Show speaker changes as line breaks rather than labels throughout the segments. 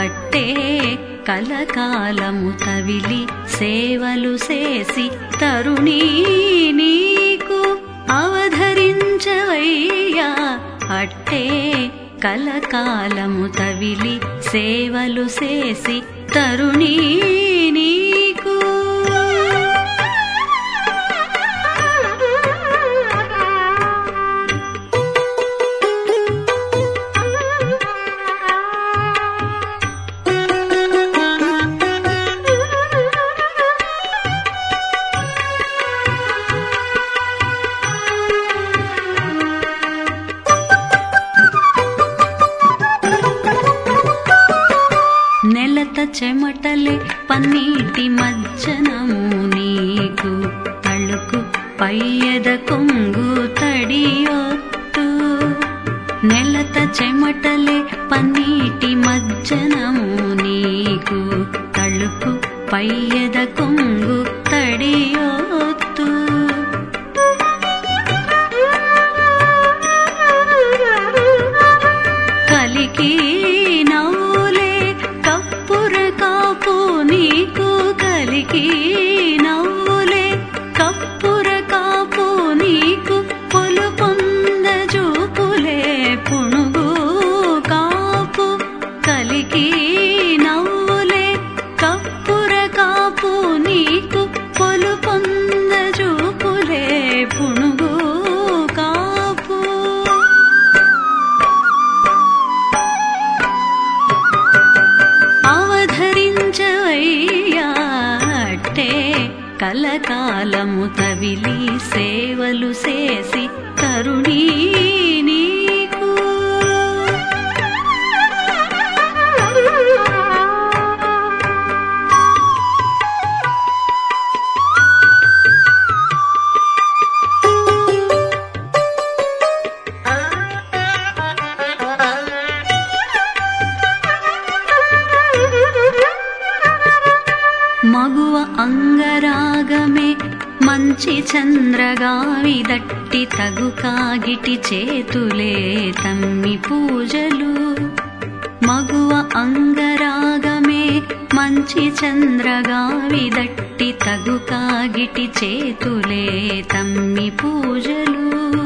అట్టే కలకాలము తవిలి సేవలు చేసి తరుణీ నీకు అవధరించవయ్యా అట్టే కలకాలము తవిలి సేవలు చేసి తరుణీ నీకు నెలత చెమటలే పన్నీటి మజ్జనము నీకు తళుకు పయ్యద కొంగు తడియొత్తు నెలత చెమటలే పన్నీటి మజ్జనము నీకు తళుకు పయ్యద కొంగు తడియొత్తు కలికి నవ్వులే కప్పుర కాపు నీకు కలికి నవ్వులే కప్పుర కాపు నీకు పొలు పొంద చూపులే పుణుగు కాపు కలికి నవ్వులే కప్పుర కాపు నీకు పొలు పొంద చూపులే పుణుగు కాపు అవధరించవయ్యా అట్టే కలకాలము తవిలి సేవలు చేసి కరుణీ నీకు మగువ అంగరాగమే మంచి చంద్రగావి దట్టి తగు కాగిటి చేతులే తమ్మి పూజలు మగువ అంగరాగమే మంచి చంద్రగావి దట్టి తగు కాగిటి చేతులే తమ్మి పూజలు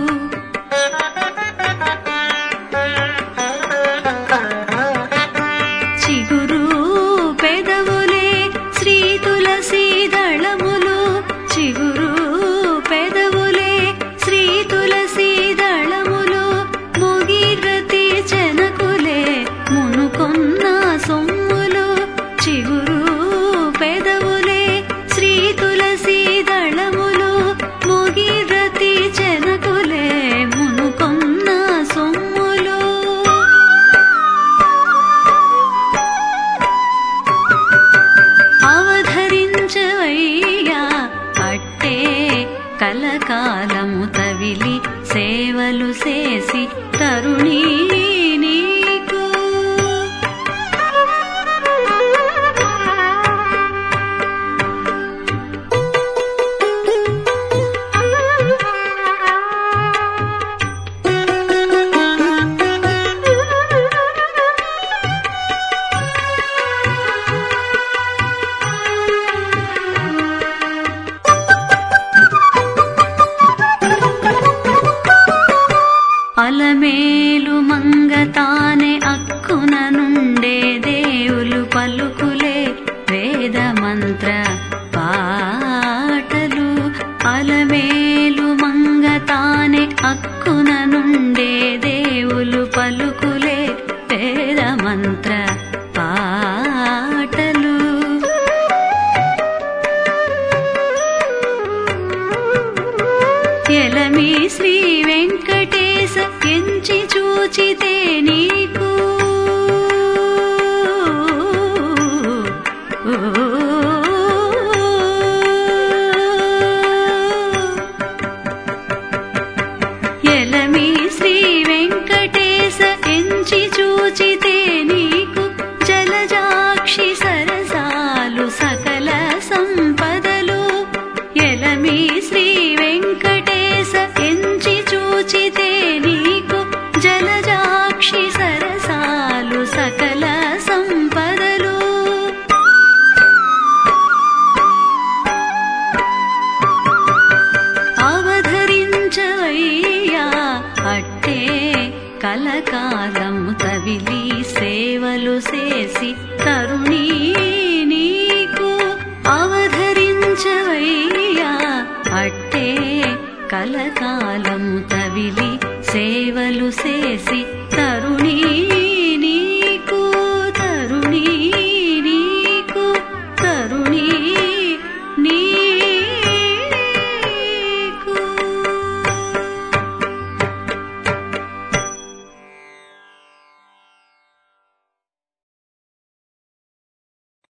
చిగురు పెదవులే శ్రీ తులసి దళములు చిగురు పెదవులే శ్రీ తులసి దళములు ముగిరతి చెనకులే మునుకొన్న సొమ్ములు చిగురు పెదవులే శ్రీ తులసి దళములు ముగిరతి చెనకులే మునుకొన్న సొమ్ములు అవధరించవయ్యా అట్టే కలకాలము తవిలి సేవలు చేసి తరుణీ నీకు అలమేలు మంగ తరుణీ నీకు అవధరించవయ్యా అట్టే కలకాలము తవిలి సేవలు చేసి